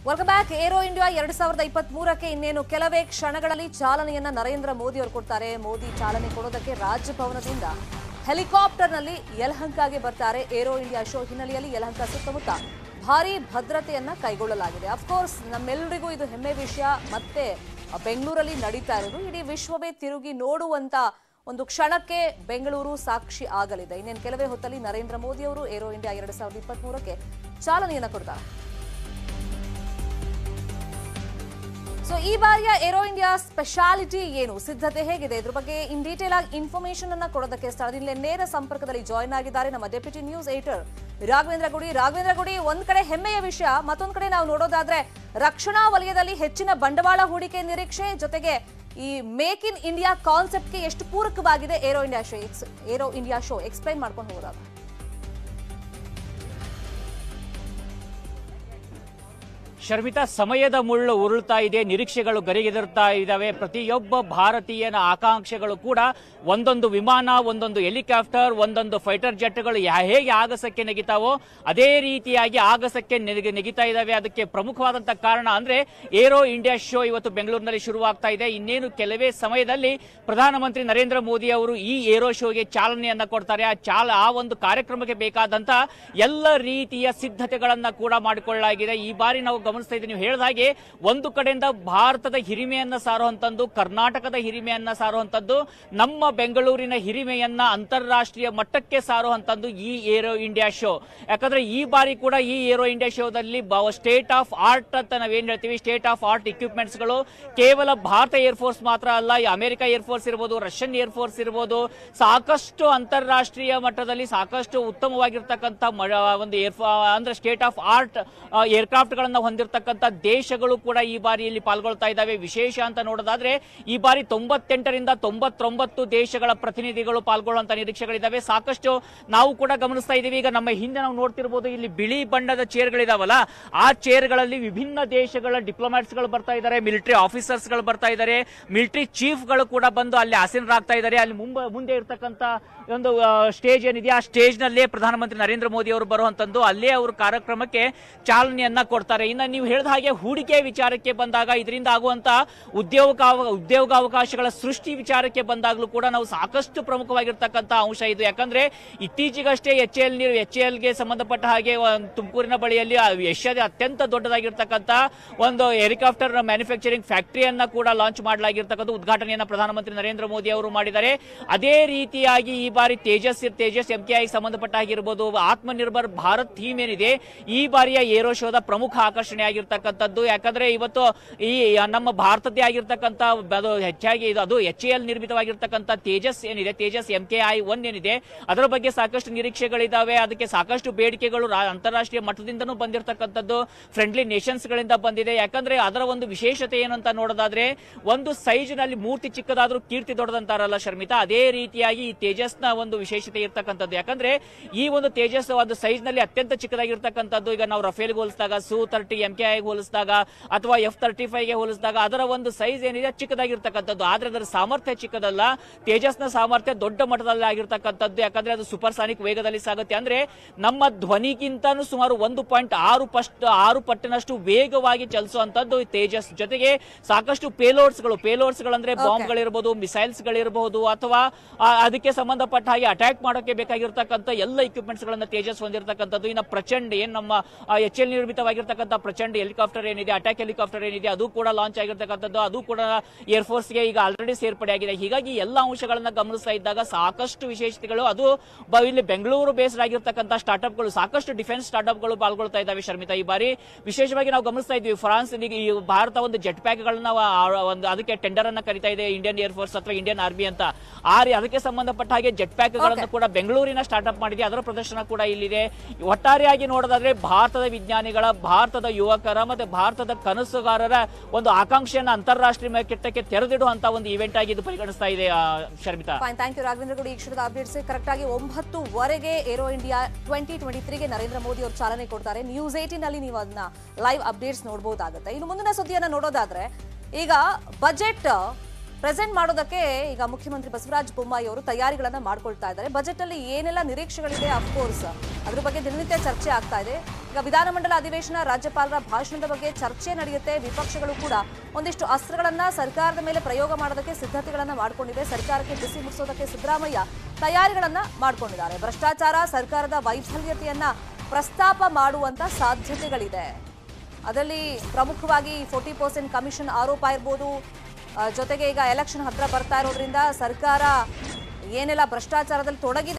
welcome back aero India ಎರಡ್ ಸಾವಿರದ ಇಪ್ಪತ್ತ್ ಮೂರಕ್ಕೆ ಇನ್ನೇನು ಕೆಲವೇ ಕ್ಷಣಗಳಲ್ಲಿ ಚಾಲನೆಯನ್ನ ನರೇಂದ್ರ ಮೋದಿ ಅವರು ಕೊಡ್ತಾರೆ ಮೋದಿ ಚಾಲನೆ ಕೊಡೋದಕ್ಕೆ ರಾಜಭವನದಿಂದ ಹೆಲಿಕಾಪ್ಟರ್ನಲ್ಲಿ ಯಲಹಂಕಾಗೆ ಬರ್ತಾರೆ ಏರೋ ಇಂಡಿಯಾ ಶೋ ಹಿನ್ನೆಲೆಯಲ್ಲಿ ಯಲಹಂಕ ಸುತ್ತಮುತ್ತ ಭಾರಿ ಭದ್ರತೆಯನ್ನ ಕೈಗೊಳ್ಳಲಾಗಿದೆ ಅಫ್ಕೋರ್ಸ್ ನಮ್ಮೆಲ್ಲರಿಗೂ ಇದು ಹೆಮ್ಮೆ ವಿಷಯ ಮತ್ತೆ ಬೆಂಗಳೂರಲ್ಲಿ ನಡೀತಾ ಇರೋದು ಇಡೀ ವಿಶ್ವವೇ ತಿರುಗಿ ನೋಡುವಂತ ಒಂದು ಕ್ಷಣಕ್ಕೆ ಬೆಂಗಳೂರು ಸಾಕ್ಷಿ ಆಗಲಿದೆ ಇನ್ನೇನು ಕೆಲವೇ ಹೊತ್ತಲ್ಲಿ ನರೇಂದ್ರ ಮೋದಿ ಅವರು ಏರೋ ಇಂಡಿಯಾ ಎರಡ್ ಸಾವಿರದ ಇಪ್ಪತ್ತ್ ಮೂರಕ್ಕೆ ಚಾಲನೆಯನ್ನ ಕೊಡ್ತಾರೆ ಸೊ ಈ ಬಾರಿಯ ಏರೋ ಇಂಡಿಯಾ ಸ್ಪೆಷಾಲಿಟಿ ಏನು ಸಿದ್ಧತೆ ಹೇಗಿದೆ ಇದ್ರ ಬಗ್ಗೆ ಇನ್ ಡೀಟೇಲ್ ಆಗಿ ಇನ್ಫಾರ್ಮೇಶನ್ ಅನ್ನ ಕೊಡೋದಕ್ಕೆ ಸ್ಥಳದಿಂದ ನೇರ ಸಂಪರ್ಕದಲ್ಲಿ ಜಾಯ್ನ್ ಆಗಿದ್ದಾರೆ ನಮ್ಮ ಡೆಪ್ಯೂಟಿ ನ್ಯೂಸ್ ಏಟರ್ ರಾಘವೇಂದ್ರ ಗುಡಿ ರಾಘವೇಂದ್ರ ಗುಡಿ ಒಂದ್ ಕಡೆ ಹೆಮ್ಮೆಯ ವಿಷಯ ಮತ್ತೊಂದ್ ಕಡೆ ನಾವು ನೋಡೋದಾದ್ರೆ ರಕ್ಷಣಾ ವಲಯದಲ್ಲಿ ಹೆಚ್ಚಿನ ಬಂಡವಾಳ ಹೂಡಿಕೆ ನಿರೀಕ್ಷೆ ಜೊತೆಗೆ ಈ ಮೇಕ್ ಇನ್ ಇಂಡಿಯಾ ಕಾನ್ಸೆಪ್ಟ್ಗೆ ಎಷ್ಟು ಪೂರಕವಾಗಿದೆ aero India show aero India show explain ಮಾಡ್ಕೊಂಡು ಹೋದಾಗ ಶರ್ಮಿತಾ ಸಮಯದ ಮುಳ್ಳು ಉರುಳ್ತಾ ಇದೆ ನಿರೀಕ್ಷೆಗಳು ಗರಿಗೆದರ್ತಾ ಇದ್ದಾವೆ ಪ್ರತಿಯೊಬ್ಬ ಭಾರತೀಯನ ಆಕಾಂಕ್ಷೆಗಳು ಕೂಡ ಒಂದೊಂದು ವಿಮಾನ ಒಂದೊಂದು ಹೆಲಿಕಾಪ್ಟರ್ ಒಂದೊಂದು ಫೈಟರ್ ಜೆಟ್ಗಳು ಯಾ- ಹೇಗೆ ಆಗಸಕ್ಕೆ ನೆಗಿತಾವೋ ಅದೇ ರೀತಿಯಾಗಿ ಆಗಸಕ್ಕೆ ನೆಗೆ- ನೆಗಿತಾ ಇದ್ದಾವೆ ಅದಕ್ಕೆ ಪ್ರಮುಖವಾದಂತಹ ಕಾರಣ ಅಂದ್ರೆ ಏರೋ ಇಂಡಿಯಾ ಶೋ ಇವತ್ತು ಬೆಂಗಳೂರಿನಲ್ಲಿ ಶುರುವಾಗ್ತಾ ಇದೆ ಇನ್ನೇನು ಕೆಲವೇ ಸಮಯದಲ್ಲಿ ಪ್ರಧಾನಮಂತ್ರಿ ನರೇಂದ್ರ ಮೋದಿ ಅವರು ಈ ಏರೋ ಶೋಗೆ ಚಾಲನೆಯನ್ನ ಕೊಡ್ತಾರೆ ಆ ಚಾಲ ಆ ಒಂದು ಕಾರ್ಯಕ್ರಮಕ್ಕೆ ಬೇಕಾದಂತ ಎಲ್ಲ ರೀತಿಯ ಸಿದ್ಧತೆಗಳನ್ನ ಕೂಡ ಮಾಡಿಕೊಳ್ಳಲಾಗಿದೆ ಈ ಬಾರಿ ನಾವು ಗಮನಿಸ್ತಾ ಇದ್ದೀವಿ ನೀವು ಹೇಳಿದ ಹಾಗೆ ಒಂದು ಕಡೆಯಿಂದ ಭಾರತದ ಹಿರಿಮೆಯನ್ನ ಸಾರುವಂತದ್ದು ಕರ್ನಾಟಕದ ಹಿರಿಮೆಯನ್ನ ಸಾರುವಂತದ್ದು ನಮ್ಮ ಬೆಂಗಳೂರಿನ ಹಿರಿಮೆಯನ್ನ ಅಂತಾರಾಷ್ಟ್ರೀಯ ಮಟ್ಟಕ್ಕೆ ಸಾರುವಂತದ್ದು ಈ ಏರೋ ಇಂಡಿಯಾ ಶೋ ಯಾಕಂದ್ರೆ ಈ ಬಾರಿ ಕೂಡ ಈ ಏರೋ ಇಂಡಿಯಾ ಶೋದಲ್ಲಿ ಸ್ಟೇಟ್ ಆಫ್ ಆರ್ಟ್ ಅಂತ ನಾವೇನ್ ಹೇಳ್ತೀವಿ ಸ್ಟೇಟ್ ಆಫ್ ಆರ್ಟ್ ಇಕ್ವಿಪ್ಮೆಂಟ್ಸ್ ಗಳು ಕೇವಲ ಭಾರತ ಏರ್ ಫೋರ್ಸ್ ಮಾತ್ರ ಅಲ್ಲ ಈ ಅಮೆರಿಕ ಏರ್ ಫೋರ್ಸ್ ಇರ್ಬೋದು ರಷ್ಯನ್ ಏರ್ ಫೋರ್ಸ್ ಇರ್ಬೋದು ಸಾಕಷ್ಟು ಅಂತಾರಾಷ್ಟ್ರೀಯ ಮಟ್ಟದಲ್ಲಿ ಸಾಕಷ್ಟು ಉತ್ತಮವಾಗಿರ್ತಕ್ಕಂಥ ಮ- ಒಂದು ಏರ್ ಅಂದ್ರೆ ಸ್ಟೇಟ್ ಆಫ್ ಆರ್ಟ್ ಏರ್ಕ್ರಾಫ್ಟ್ ಗಳನ್ನ ಹೊಂದಿರತಕ್ಕಂಥ ದೇಶಗಳು ಕೂಡ ಈ ಬಾರಿ ಇಲ್ಲಿ ಪಾಲ್ಗೊಳ್ತಾ ಇದ್ದಾವೆ ವಿಶೇಷ ಅಂತ ನೋಡೋದಾದ್ರೆ ಈ ಬಾರಿ ತೊಂಬತ್ತೆಂಟರಿಂದ ತೊಂಬತ್ತೊಂಬತ್ತು ದೇಶಗಳ ಪ್ರತಿನಿಧಿಗಳು ಪಾಲ್ಗೊಳ್ಳುವಂತ ನಿರೀಕ್ಷೆಗಳಿದ್ದಾವೆ ಸಾಕಷ್ಟು ನಾವು ಕೂಡ ಗಮನಿಸ್ತಾ ಇದ್ದೀವಿ ಈಗ ನಮ್ಮ ಹಿಂದೆ ನಾವು ನೋಡ್ತಿರ್ಬೋದು ಇಲ್ಲಿ ಬಿಳಿ ಬಣ್ಣದ ಚೇರ್ಗಳಿದಾವಲ್ಲ ಆ ಚೇರ್ಗಳಲ್ಲಿ ವಿಭಿನ್ನ ದೇಶಗಳ ಡಿಪ್ಲೊಮ್ಯಾಟ್ಸ್ ಗಳು ಬರ್ತಾ ಇದ್ದಾರೆ ಮಿಲಿಟರಿ ಆಫೀಸರ್ಸ್ ಗಳು ಬರ್ತಾ ಇದ್ದಾರೆ ಮಿಲಿಟರಿ ಚೀಫ್ ಗಳು ಕೂಡ ಬಂದು ಅಲ್ಲಿ ಆಸೀನರಾಗ್ತಾ ಇದ್ದಾರೆ ಅಲ್ಲಿ ಮುಂಬ ಮುಂದೆ ಇರ್ತಕ್ಕಂಥ ಒಂದು ಸ್ಟೇಜ್ ಏನಿದೆ ಆ ಸ್ಟೇಜ್ ನಲ್ಲೇ ಪ್ರಧಾನಮಂತ್ರಿ ನರೇಂದ್ರ ಮೋದಿ ಅವರು ಬರುವಂತದ್ದು ಅಲ್ಲೇ ಅವರು ಕಾರ್ಯಕ್ರಮಕ್ಕೆ ಚಾಲನೆಯನ್ನ ಕೊಡ್ತಾರೆ ಇನ್ನ ನೀವು ಹೇಳಿದ ಹಾಗೆ ಹೂಡಿಕೆ ವಿಚಾರಕ್ಕೆ ಬಂದಾಗ ಇದರಿಂದ ಆಗುವಂತ ಉದ್ಯೋಗ ಉದ್ಯೋಗಾವಕಾಶಗಳ ಸೃಷ್ಟಿ ವಿಚಾರಕ್ಕೆ ಬಂದಾಗಲೂ ಕೂಡ ನಾವು ಸಾಕಷ್ಟು ಪ್ರಮುಖವಾಗಿರ್ತಕ್ಕಂಥ ಅಂಶ ಇದು ಯಾಕಂದ್ರೆ ಇತ್ತೀಚೆಗಷ್ಟೇ ಎಚ್ ಎಲ್ ನೀರು ಎಚ್ ಎಲ್ಗೆ ಸಂಬಂಧಪಟ್ಟ ಹಾಗೆ ಒಂದು ತುಮಕೂರಿನ ಬಳಿಯಲ್ಲಿ ಆ ಏಷ್ಯಾದ ಅತ್ಯಂತ ದೊಡ್ಡದಾಗಿರ್ತಕ್ಕಂಥ ಒಂದು ಹೆಲಿಕಾಪ್ಟರ್ ಮ್ಯಾನುಫ್ಯಾಕ್ಚರಿಂಗ್ ಫ್ಯಾಕ್ಟರಿಯನ್ನ ಕೂಡ ಲಾಂಚ್ ಮಾಡಲಾಗಿರ್ತಕ್ಕಂಥ ಉದ್ಘಾಟನೆಯನ್ನ ಪ್ರಧಾನಮಂತ್ರಿ ನರೇಂದ್ರ ಮೋದಿ ಅವರು ಮಾಡಿದ್ದಾರೆ ಅದೇ ರೀತಿಯಾಗಿ ಈ ಬಾರಿ ತೇಜಸ್ ತೇಜಸ್ ಎಂ ಕೆ ಸಂಬಂಧಪಟ್ಟ ಆಗಿರ್ಬೋದು ಆತ್ಮನಿರ್ಭರ್ ಭಾರತ್ ಥೀಮ್ ಏನಿದೆ ಈ ಬಾರಿಯ ಏರೋ ಶೋದ ಪ್ರಮುಖ ಆಕರ್ಷಣೆ ಆಗಿರ್ತಕ್ಕಂಥದ್ದು ಯಾಕಂದ್ರೆ ಇವತ್ತು ಈ ನಮ್ಮ ಭಾರತದ್ದೇ ಆಗಿರ್ತಕ್ಕಂಥ ಅದು ಹೆಚ್ಚಾಗಿ ಇದು ಅದು ಎಚ್ ಎಲ್ ನಿರ್ಮಿತವಾಗಿರ್ತಕ್ಕಂಥ ತೇಜಸ್ ಏನಿದೆ Tejas M K I one ಏನಿದೆ ಅದರ ಬಗ್ಗೆ ಸಾಕಷ್ಟು ನಿರೀಕ್ಷೆಗಳಿದಾವೆ ಅದಕ್ಕೆ ಸಾಕಷ್ಟು ಬೇಡಿಕೆಗಳು ರಾ- ಅಂತಾರಾಷ್ಟ್ರೀಯ ಮಟ್ಟದಿಂದನೂ ಬಂದಿರತಕ್ಕಂಥದ್ದು ಫ್ರೆಂಡ್ಲಿ ನೇಷನ್ಸ್ ಗಳಿಂದ ಬಂದಿದೆ ಯಾಕಂದ್ರೆ ಅದರ ಒಂದು ವಿಶೇಷತೆ ಏನು ಅಂತ ನೋಡೋದಾದ್ರೆ ಒಂದು ಸೈಜ್ ನಲ್ಲಿ ಮೂರ್ತಿ ಚಿಕ್ಕದಾದ್ರೂ ಕೀರ್ತಿ ದೊಡ್ಡದಂತಾರಲ್ಲ ಶರ್ಮಿತಾ ಅದೇ ರೀತಿಯಾಗಿ ಈ ತೇಜಸ್ ನ ಒಂದು ವಿಶೇಷತೆ ಇರ್ತಕ್ಕಂಥದ್ದು ಯಾಕಂದ್ರೆ ಈ ಒಂದು ತೇಜಸ್ ಒಂದು ಸೈಜ್ ನಲ್ಲಿ ಅತ್ಯಂತ ಚಿಕ್ಕದಾಗಿರ್ತಕ್ಕಂಥದ್ದು ಈಗ ನಾವು ರಫೇಲ್ ಹೋಲಿಸಿದಾಗ ಸು ತರ್ಟಿ ಎಂ ಕೆ ಐ ಹೋಲಿಸಿದಾಗ ಅಥವಾ ಎಫ್ ತರ್ಟಿ ಫೈವ್ ಗೆ ಹೋಲಿಸಿದಾಗ ಅದರ ಒಂದು ಸೈಜ್ ಏನಿದೆ ಚಿಕ್ಕದಾಗಿರ್ತಕ್ಕಂಥದ್ದು ಆದ್ರೆ ಅದರ ಸಾಮರ್ಥ್ಯ ಚಿಕ್ಕದಲ್ಲ ತೇಜಸ್ನ ಸಾಮರ್ಥ್ಯ ದೊಡ್ಡ ಮಟ್ಟದಲ್ಲಿ ಆಗಿರ್ತಕ್ಕಂಥದ್ದು ಯಾಕಂದ್ರೆ ಅದು ಸೂಪರ್ ಸಾನಿಕ್ ವೇಗದಲ್ಲಿ ಸಾಗುತ್ತೆ ಅಂದ್ರೆ ನಮ್ಮ ಧ್ವನಿಗಿಂತನೂ ಸುಮಾರು ಒಂದು ಪಾಯಿಂಟ್ ಆರು ಪಸ್ಟ್ ಆರು ಪಟ್ಟಿನಷ್ಟು ವೇಗವಾಗಿ ಚಲಿಸುವಂತದ್ದು ಈ ತೇಜಸ್ ಜೊತೆಗೆ ಸಾಕಷ್ಟು ಪೇಲೋಡ್ಸ್ ಗಳು ಪೇಲೋಡ್ಸ್ ಗಳಂದ್ರೆ ಬಾಂಬ್ ಗಳಿರ್ಬೋದು ಮಿಸೈಲ್ಸ್ ಗಳಿರಬಹುದು ಅಥವಾ ಆ, ಅದಕ್ಕೆ ಸಂಬಂಧಪಟ್ಟ ಹಾಗೆ ಅಟ್ಯಾಕ್ ಮಾಡೋಕೆ ಬೇಕಾಗಿರ್ತಕ್ಕಂಥ ಎಲ್ಲ ಇಕ್ವಿಪ್ಮೆಂಟ್ಸ್ ಗಳನ್ನ ತೇಜಸ್ ಹೊಂದಿರತಕ್ಕಂಥದ್ದು ಇನ್ನು ಪ್ರಚಂಡ್ ಏನ್ ನಮ್ಮ ಎಚ್ ಎಲ್ ನಿರ್ಮಿತವಾಗಿರ್ತಕ್ಕಂಥ ಪ್ರಚಂಡ್ ಹೆಲಿಕಾಪ್ಟರ್ ಏನಿದೆ ಅಟ್ಯಾಕ್ ಹೆಲಿಕಾಪ್ಟರ್ ಏನಿದೆ ಅದು ಕೂಡ ಲಾಂಚ್ ಆಗಿರ್ತಕ್ಕಂಥದ್ದು ಅದು ಕೂಡ ಏರ್ ಫೋರ್ಸ್ ಗೆ ಈಗ ಆಲ್ರೆಡಿ ಸೇರ್ಪಡೆ ಆಗಿದೆ ಹೀಗಾಗಿ ಎಲ್ಲ ಅಂಶಗಳನ್ನ ಗಮನಿಸ್ತಾ ಇದ್ದಾಗ ಸಾಕಷ್ಟು ವಿಶೇಷತೆಗಳು ಅದು ಬ- ಇಲ್ಲಿ ಬೆಂಗಳೂರು ಬೇಸ್ಡ್ ಆಗಿರ್ತಕ್ಕಂಥ ಸ್ಟಾರ್ಟ್ಅಪ್ ಗಳು ಸಾಕಷ್ಟು ಡಿಫೆನ್ಸ್ ಸ್ಟಾರ್ಟ್ಅಪ್ ಗಳು ಪಾಲ್ಗೊಳ್ತಾ ಇದ್ದಾವೆ ಶರ್ಮಿತಾ ಈ ಬಾರಿ ವಿಶೇಷವಾಗಿ ನಾವು ಗಮನಿಸ್ತಾ ಇದ್ವಿ ಫ್ರಾನ್ಸ್ ಈಗ ಈ ಭಾರತ ಒಂದು ಜೆಟ್ ಪ್ಯಾಕ್ ಗಳನ್ನ ಆ- ಒಂದು ಅದಕ್ಕೆ ಟೆಂಡರ್ ಅನ್ನ ಕರಿತಾ ಇದೆ ಇಂಡಿಯನ್ ಏರ್ ಫೋರ್ಸ್ ಅಥವಾ ಇಂಡಿಯನ್ ಆರ್ಮಿ ಅಂತ ಆ ರೀ- ಅದಕ್ಕೆ ಸಂಬಂಧಪಟ್ಟ ಹಾಗೆ ಜೆಟ್ ಪ್ಯಾಕ್ ಗಳನ್ನು ಕೂಡ ಬೆಂಗಳೂರಿನ ಸ್ಟಾರ್ಟ್ಅಪ್ ಮಾಡಿದೆ ಅದರ ಪ್ರದರ್ಶನ ಕೂಡ ಇಲ್ಲಿದೆ ಒಟ್ಟಾರೆಯಾಗಿ ನೋಡೋದಾದ್ರೆ ಭಾರತದ ವಿಜ್ಞಾನಿಗಳ ಭಾರತದ ಯುವಕರ ಮತ್ತೆ ಭಾರತದ ಕನಸುಗಾರರ ಒಂದು ಆಕಾಂಕ್ಷೆಯನ್ನ ಅಂತಾರಾಷ್ಟ್ರೀಯ ಮಟ್ಟಕ್ಕೆ ತೆರೆದಿಡುವಂತ ಒಂದು ಇವೆಂಟ್ ಆಗಿ ಇದು ಪರಿಗಣಿಸ್ತಾ ಇದೆ ಆ, Sharmita fine thank you Raghavendra Gudi ಈ ಕ್ಷಣದ ಅಪ್ಡೇಟ್ಸ್ ಕರೆಕ್ಟ್ ಆಗಿ ಒಂಬತ್ತುವರೆಗೆ ಏರೋ ಇಂಡಿಯಾ ಟ್ವೆಂಟಿ ಟ್ವೆಂಟಿ ತ್ರೀಗೆ ನರೇಂದ್ರ ಮೋದಿ ಅವರು ಚಾಲನೆ ಕೊಡ್ತಾರೆ ನ್ಯೂಸ್ ಏಟಿನ್ ಅಲ್ಲಿ ನೀವು ಅದನ್ನ ಲೈವ್ ಅಪ್ಡೇಟ್ಸ್ ನೋಡಬಹುದಾಗುತ್ತೆ ಇನ್ನು ಮುಂದಿನ ಸುದ್ದಿಯನ್ನ ನೋಡೋದಾದ್ರೆ ಈಗ ಬಜೆಟ್ ಪ್ರೆಸೆಂಟ್ ಮಾಡೋದಕ್ಕೆ ಈಗ ಮುಖ್ಯಮಂತ್ರಿ ಬಸವರಾಜ ಬೊಮ್ಮಾಯಿ ಅವರು ತಯಾರಿಗಳನ್ನ ಮಾಡ್ಕೊಳ್ತಾ ಇದ್ದಾರೆ ಬಜೆಟ್ ಅಲ್ಲಿ ಏನೆಲ್ಲ ನಿರೀಕ್ಷೆಗಳಿದೆ ಅಫ್ಕೋರ್ಸ್ ಅದ್ರ ಬಗ್ಗೆ ದಿನನಿತ್ಯ ಚರ್ಚೆ ಆಗ್ತಾ ಇದೆ ಈಗ ವಿಧಾನಮಂಡಲ ಅಧಿವೇಶನ ರಾಜ್ಯಪಾಲರ ಭಾಷಣದ ಬಗ್ಗೆ ಚರ್ಚೆ ನಡೆಯುತ್ತೆ ವಿಪಕ್ಷಗಳು ಕೂಡ ಒಂದಿಷ್ಟು ಅಸ್ತ್ರಗಳನ್ನ ಸರ್ಕಾರದ ಮೇಲೆ ಪ್ರಯೋಗ ಮಾಡೋದಕ್ಕೆ ಸಿದ್ಧತೆಗಳನ್ನ ಮಾಡ್ಕೊಂಡಿವೆ ಸರ್ಕಾರಕ್ಕೆ ಬಿಸಿ ಮುಟ್ಟಿಸೋದಕ್ಕೆ ಸಿದ್ದರಾಮಯ್ಯ ತಯಾರಿಗಳನ್ನ ಮಾಡ್ಕೊಂಡಿದ್ದಾರೆ ಭ್ರಷ್ಟಾಚಾರ ಸರ್ಕಾರದ ವೈಫಲ್ಯತೆಯನ್ನ ಪ್ರಸ್ತಾಪ ಮಾಡುವಂತ ಸಾಧ್ಯತೆಗಳಿದೆ ಅದರಲ್ಲಿ ಪ್ರಮುಖವಾಗಿ ಫೋರ್ಟಿ ಪರ್ಸೆಂಟ್ ಕಮಿಷನ್ ಆರೋಪ ಇರ್ಬೋದು ಆ, ಜೊತೆಗೆ ಈಗ ಎಲೆಕ್ಷನ್ ಹತ್ರ ಬರ್ತಾ ಇರೋದ್ರಿಂದ ಸರ್ಕಾರ ಏನೆಲ್ಲ ಭ್ರಷ್ಟಾಚಾರದಲ್ಲಿ ತೊಡಗಿದೆ